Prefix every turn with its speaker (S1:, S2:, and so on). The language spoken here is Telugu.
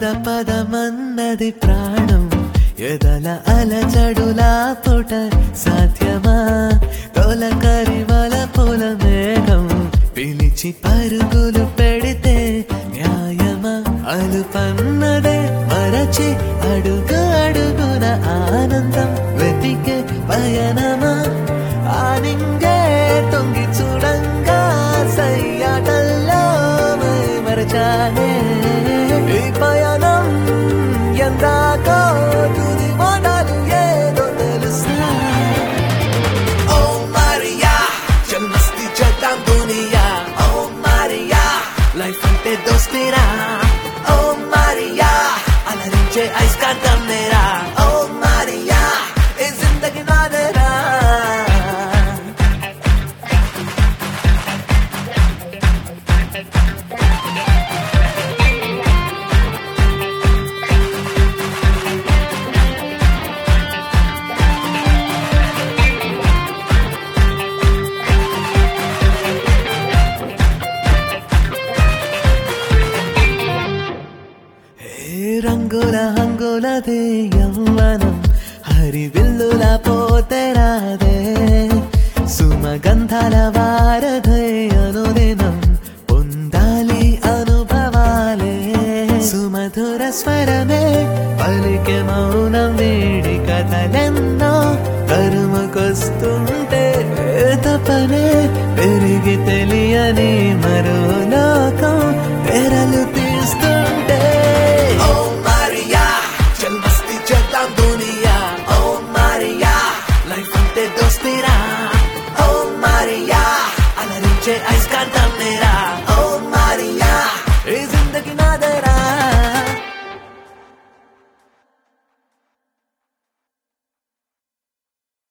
S1: పదమన్నది ప్రాణం ఎదల అలజడులా పుట సాధ్యమా తొలకరి వల పుల మేఘం పిలిచి పరుగులు పెడితే న్యాయమా అలుపన్నదే మరచి అడుగు అడుగున ఆనందం వెతికే పయనమా ఆనింగే తొంగి చూడంగా సయ్యాటల్లో మై మరచానే ఈ పయనం ఎందాకో తుది మొదలు ఏదో తెలుసా ఓ మారియా చల్ మస్తి చేద్దాం దునియా ఓ మారియా లైఫ్ అంటే దోస్తీరా ఓ మారియా అలరించే ఐస్ కాంతం నేరా ఓ మారియా ఏ జిందగీ నాదేరా హే రంగుల హంగులదే యవ్వనం హరివిల్లుల పోతే రాదే సుమగంధాల వారధే అనుదినం పొందాలి అనుభవాలే సుమధుర స్వరమే పలికే మౌనం వేడి కథలెన్నో తరుముకొస్తుంటే తపనే పెరిగి తెలియని మరో లోకం తెరలు తీస్తుంటే ఓ మారియా చల్ మస్తి చేద్దాం దునియా ఓ మారియా లైఫ్ అంటే దోస్తీరా ఓ మారియా అలరించే ఐస్ కాంతం